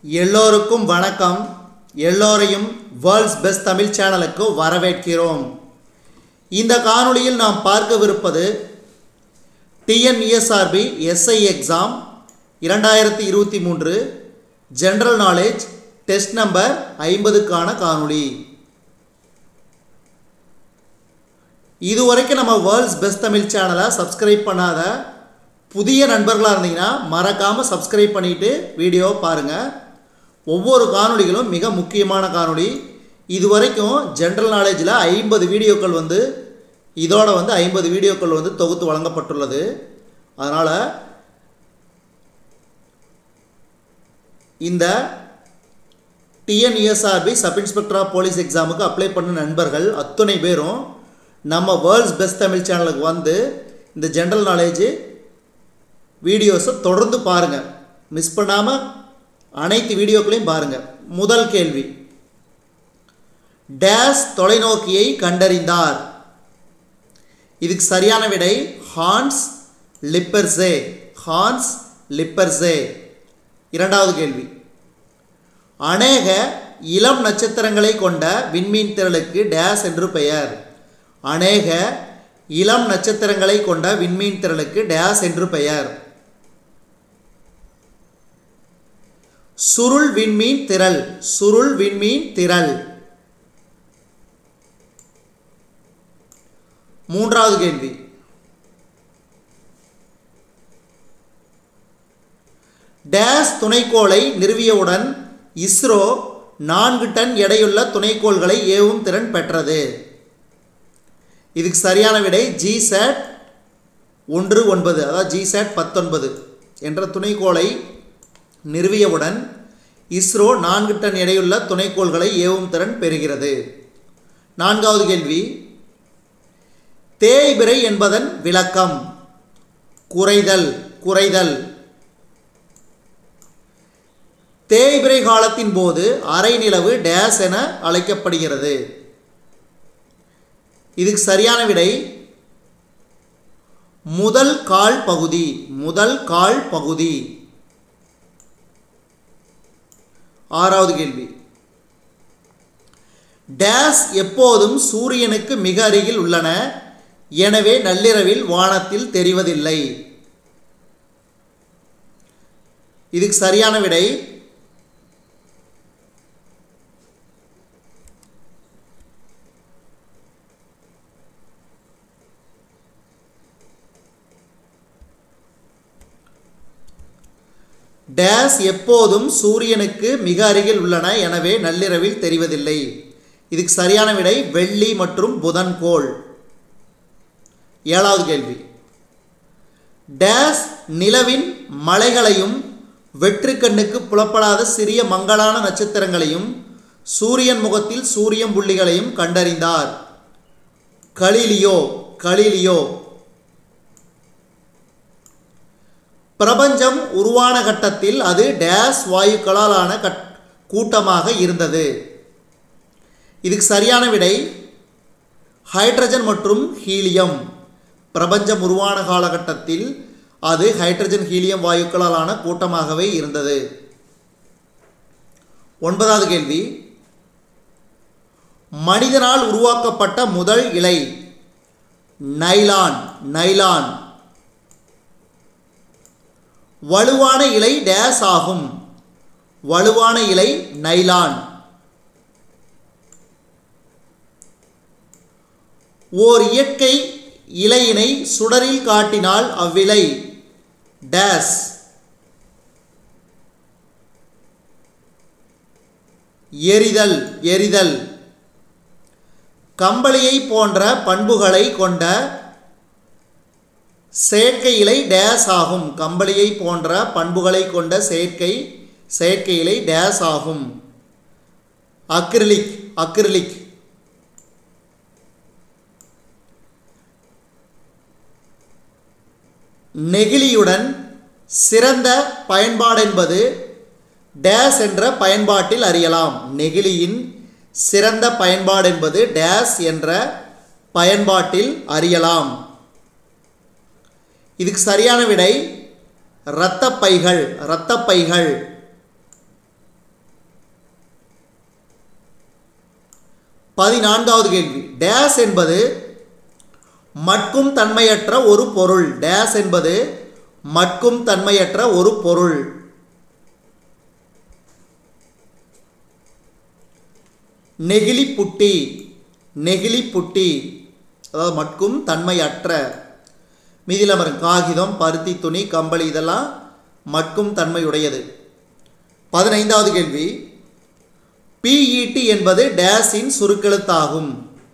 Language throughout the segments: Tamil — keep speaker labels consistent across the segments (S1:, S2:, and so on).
S1: எல்லோருக்கும் வணக்கம் எல்லோரையும் வேர்ல்ட்ஸ் பெஸ்ட் தமிழ் சேனலுக்கு வரவேற்கிறோம் இந்த காணொளியில் நாம் பார்க்கவிருப்பது டிஎன்இஎஸ்ஆர்பி எஸ்ஐ எக்ஸாம் இரண்டாயிரத்தி இருபத்தி மூன்று ஜென்ரல் நாலேஜ் டெஸ்ட் நம்பர் ஐம்பதுக்கான காணொளி இதுவரைக்கும் நம்ம வேர்ல்ட்ஸ் பெஸ்ட் தமிழ் சேனலை சப்ஸ்கிரைப் பண்ணாத புதிய நண்பர்களாக இருந்தீங்கன்னா மறக்காமல் சப்ஸ்கிரைப் பண்ணிவிட்டு வீடியோ பாருங்கள் ஒவ்வொரு காணொளிகளும் மிக முக்கியமான காணொளி இதுவரைக்கும் ஜென்ரல் நாலேஜில் ஐம்பது வீடியோக்கள் வந்து இதோட வந்து ஐம்பது வீடியோக்கள் வந்து தொகுத்து வழங்கப்பட்டுள்ளது அதனால் இந்த TNUSRB sub inspector of police எக்ஸாமுக்கு அப்ளை பண்ண நண்பர்கள் அத்தனை பேரும் நம்ம வேர்ல்ட்ஸ் பெஸ்ட் தமிழ் சேனலுக்கு வந்து இந்த ஜென்ரல் நாலேஜ் வீடியோஸை தொடர்ந்து பாருங்கள் மிஸ் பண்ணாமல் அனைத்து வீடியோக்களையும் பாருங்கள் முதல் கேள்வி டேஸ் தொலைநோக்கியை கண்டறிந்தார் இதுக்கு சரியான விடை ஹான்ஸ் லிப்பர்ஸே ஹான்ஸ் லிப்பர்ஸே இரண்டாவது கேள்வி அநேக இளம் நட்சத்திரங்களை கொண்ட விண்மீன் திரளுக்கு டேஸ் என்று பெயர் அநேக இளம் நட்சத்திரங்களை கொண்ட விண்மீன் திரளுக்கு டேஸ் என்று பெயர் சுருள் விண்மீன் திரள் சுருள் விண்மீன் திரள் மூன்றாவது கேள்வி டேஸ் துணைக்கோளை நிறுவியவுடன் இஸ்ரோ நான்கு டன் எடையுள்ள துணைக்கோள்களை ஏவும் திறன் பெற்றது இதுக்கு சரியான விடை ஜி சேட் ஒன்று ஒன்பது அதாவது ஜி சேட் பத்தொன்பது என்ற துணைக்கோளை நிறுவியவுடன் இஸ்ரோ நான்கு டன் எடையுள்ள துணைக்கோள்களை ஏவும் திறன் பெறுகிறது நான்காவது கேள்வி தேய்பிறை என்பதன் விளக்கம் குறைதல் குறைதல் தேய்பிறை காலத்தின் போது அரை நிலவு டேஸ் என அழைக்கப்படுகிறது இதுக்கு சரியான விடை முதல் கால் பகுதி முதல் கால் பகுதி ஆறாவது கேள்வி டேஸ் எப்போதும் சூரியனுக்கு மிக அருகில் உள்ளன எனவே நள்ளிரவில் வானத்தில் தெரிவதில்லை இதுக்கு சரியான விடை டேஸ் எப்போதும் சூரியனுக்கு மிக அருகில் உள்ளன எனவே நள்ளிரவில் தெரிவதில்லை இதுக்கு சரியான விடை வெள்ளி மற்றும் புதன் கோள் ஏழாவது கேள்வி டேஸ் நிலவின் மலைகளையும் வெற்றுக்கண்ணுக்கு புலப்படாத சிறிய மங்களான நட்சத்திரங்களையும் சூரியன் முகத்தில் சூரியன் புள்ளிகளையும் கண்டறிந்தார் கலிலியோ கலிலியோ பிரபஞ்சம் உருவான கட்டத்தில் அது டேஸ் வாயுக்களால் ஆன கட் கூட்டமாக இருந்தது இதுக்கு சரியான விடை ஹைட்ரஜன் மற்றும் ஹீலியம் பிரபஞ்சம் உருவான காலகட்டத்தில் அது ஹைட்ரஜன் ஹீலியம் வாயுக்களால் ஆன கூட்டமாகவே இருந்தது ஒன்பதாவது கேள்வி மனிதனால் உருவாக்கப்பட்ட முதல் இலை நைலான் நைலான் வலுவான இலை டேஸ் ஆகும் வலுவான இலை நைலான் ஓர் இயற்கை இலையினை சுடரில் காட்டினால் அவ்விலை டேஸ் எரிதல் எரிதல் கம்பளியை போன்ற பண்புகளை கொண்ட செயற்கை இலை டேஸ் ஆகும் கம்பளியை போன்ற பண்புகளை கொண்ட செயற்கை செயற்கை இலை டேஸ் ஆகும் அக்ரிலிக் அக்ரிலிக் நெகிழியுடன் சிறந்த பயன்பாடு என்பது டேஸ் என்ற பயன்பாட்டில் அறியலாம் நெகிழியின் சிறந்த பயன்பாடு என்பது டேஸ் என்ற பயன்பாட்டில் அறியலாம் இதுக்கு சரியான விடை இரத்தப்பைகள் இரத்தப்பைகள் பதினான்காவது கேள்வி டேஸ் என்பது மட்கும் தன்மையற்ற ஒரு பொருள் டேஸ் என்பது மட்கும் தன்மையற்ற ஒரு பொருள் நெகிழி புட்டி நெகிழி புட்டி அதாவது மட்கும் தன்மையற்ற மீதியில் வரும் காகிதம் பருத்தி துணி கம்பளி இதெல்லாம் மட்கும் தன்மையுடையது பதினைந்தாவது கேள்வி பிஇடி என்பது டேஸின் சுருக்கெழுத்தாகும்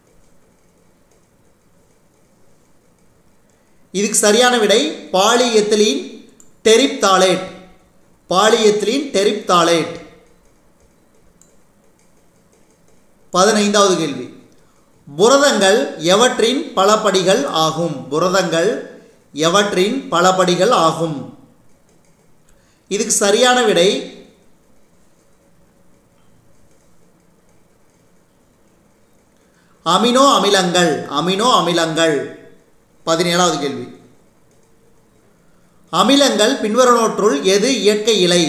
S1: இதுக்கு சரியான விடை பாலிஎத்திலீன் டெரிப்தாலேட் பாலிஎத்திலீன் டெரிப்தாலேட் பதினைந்தாவது கேள்வி புரதங்கள் எவற்றின் பலபடிகள் ஆகும் புரதங்கள் எவற்றின் பலபடிகள் ஆகும் இதுக்கு சரியான விடை அமினோ அமிலங்கள் அமினோ அமிலங்கள் பதினேழாவது கேள்வி அமிலங்கள் பின்வருவனவற்றுள் எது இயற்கை இலை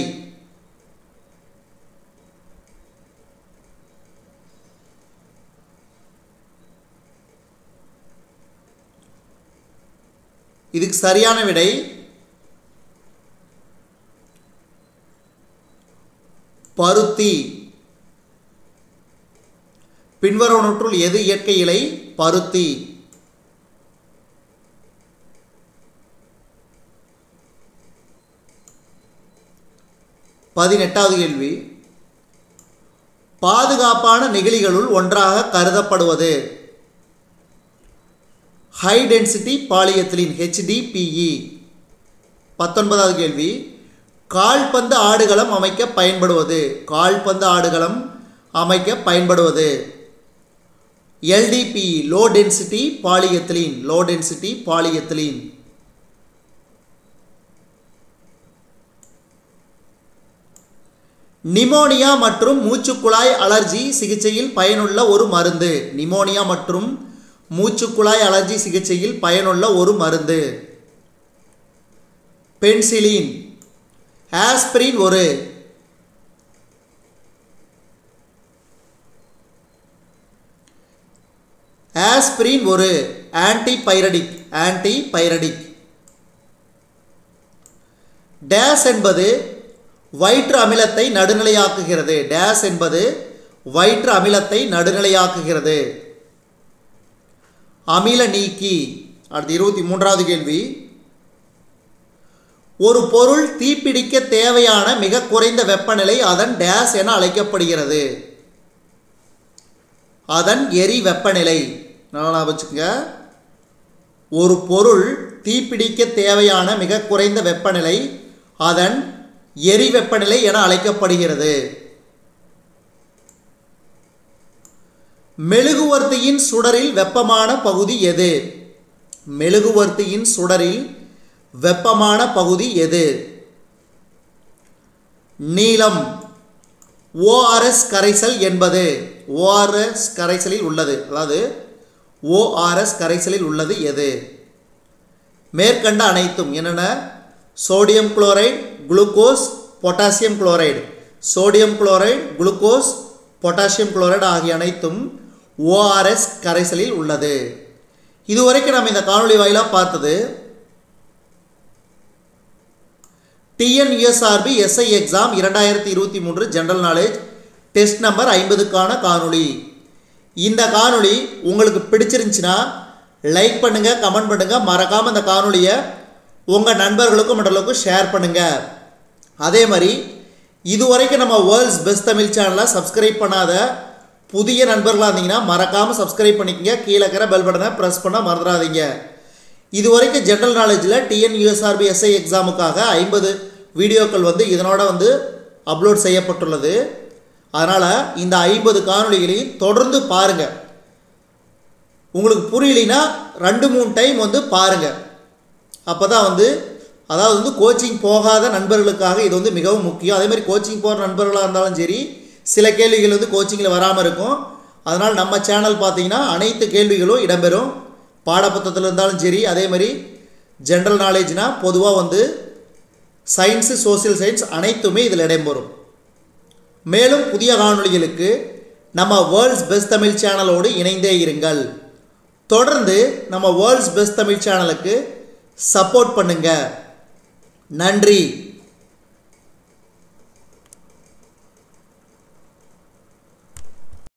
S1: இதுக்கு சரியான விடை பருத்தி பின்வருவனற்றுள் எது இயற்கை இலை பருத்தி பதினெட்டாவது கேள்வி பாதுகாப்பான நெகிழிகளுள் ஒன்றாக கருதப்படுவது ஹை டென்சிட்டி பாலியத்திலின் ஹெச்டிபிஇ பத்தொன்பதாவது கேள்வி கால்பந்து ஆடுகளம் அமைக்க பயன்படுவது கால்பந்து ஆடுகளம் அமைக்க பயன்படுவது LDPE low density polyethylene low density polyethylene pneumonia மற்றும் மூச்சுக்குழாய் அலர்ஜி சிகிச்சையில் பயனுள்ள ஒரு மருந்து நிமோனியா மற்றும் மூச்சுக்குழாய் அலர்ஜி சிகிச்சையில் பயனுள்ள ஒரு மருந்து பென்சிலின் ஆஸ்பிரின் ஒரு ஆஸ்பிரின் ஒரு ஆன்டிபைரடிக் ஆன்டிபைரடிக் டேஸ் என்பது வயிற்று அமிலத்தை நடுநிலையாக்குகிறது டேஸ் என்பது வயிற்று அமிலத்தை நடுநிலையாக்குகிறது அமில நீக்கி அடுத்து இருபத்தி மூன்றாவது கேள்வி ஒரு பொருள் தீப்பிடிக்க தேவையான மிக குறைந்த வெப்பநிலை அதன் டேஸ் என அழைக்கப்படுகிறது அதன் எரி வெப்பநிலை நல்லா வச்சுக்கோங்க ஒரு பொருள் தீப்பிடிக்க தேவையான மிக குறைந்த வெப்பநிலை அதன் எரி வெப்பநிலை என அழைக்கப்படுகிறது மெழுகுவர்த்தியின் சுடரில் வெப்பமான பகுதி எது மெழுகுவர்த்தியின் சுடரில் வெப்பமான பகுதி எது நீலம் ஓஆர்எஸ் கரைசல் என்பது ஓஆர்எஸ் கரைசலில் உள்ளது அதாவது ஓஆர்எஸ் கரைசலில் உள்ளது எது மேற்கண்ட அனைத்தும் என்னென்ன sodium chloride glucose potassium chloride sodium chloride glucose potassium chloride ஆகிய அனைத்தும் ஓஆர்எஸ் கரைசலில் உள்ளது இதுவரைக்கும் நம்ம இந்த காணொளி வாயிலாக பார்த்தது டிஎன்யூஎஸ்ஆர்பி எஸ்ஐ எக்ஸாம் இரண்டாயிரத்தி இருபத்தி மூன்று ஜென்ரல் நாலேஜ் டெஸ்ட் நம்பர் ஐம்பதுக்கான காணொளி இந்த காணொளி உங்களுக்கு பிடிச்சிருந்துச்சுன்னா லைக் பண்ணுங்கள் கமெண்ட் பண்ணுங்கள் மறக்காமல் இந்த காணொளியை உங்கள் நண்பர்களுக்கும் மற்றவர்களுக்கும் ஷேர் பண்ணுங்கள் அதே மாதிரி இதுவரைக்கும் நம்ம வேர்ல்ட்ஸ் பெஸ்ட் தமிழ் சேனலை சப்ஸ்கிரைப் பண்ணாத புதிய நண்பர்களாக இருந்தீங்கன்னா மறக்காமல் சப்ஸ்கிரைப் பண்ணிக்கங்க கீழே இருக்கிற பெல் பட்டனை ப்ரெஸ் பண்ண மறந்துடாதீங்க இது வரைக்கும் ஜென்ரல் நாலேஜில் டிஎன்யூஎஸ்ஆர்பி எஸ்ஐ எக்ஸாமுக்காக ஐம்பது வீடியோக்கள் வந்து இதனோட வந்து அப்லோட் செய்யப்பட்டுள்ளது அதனால் இந்த ஐம்பது காணொளிகளையும் தொடர்ந்து பாருங்கள் உங்களுக்கு புரியலைன்னா ரெண்டு மூணு டைம் வந்து பாருங்கள் அப்போ தான் வந்து அதாவது வந்து கோச்சிங் போகாத நண்பர்களுக்காக இது வந்து மிகவும் முக்கியம் அதே மாதிரி கோச்சிங் போகிற நண்பர்களாக இருந்தாலும் சரி சில கேள்விகள் வந்து கோச்சிங்கில் வராமல் இருக்கும் அதனால் நம்ம சேனல் பார்த்தீங்கன்னா அனைத்து கேள்விகளும் இடம்பெறும் பாடப்புத்தகத்தில் இருந்தாலும் சரி அதே மாதிரி ஜென்ரல் நாலேஜ்னால் பொதுவாக வந்து சயின்ஸு சோசியல் சயின்ஸ் அனைத்துமே இதில் இடம்பெறும் மேலும் புதிய காணொளிகளுக்கு நம்ம வேர்ல்ட்ஸ் பெஸ்ட் தமிழ் சேனலோடு இணைந்தே இருங்கள் தொடர்ந்து நம்ம வேர்ல்ட்ஸ் பெஸ்ட் தமிழ் சேனலுக்கு சப்போர்ட் பண்ணுங்க நன்றி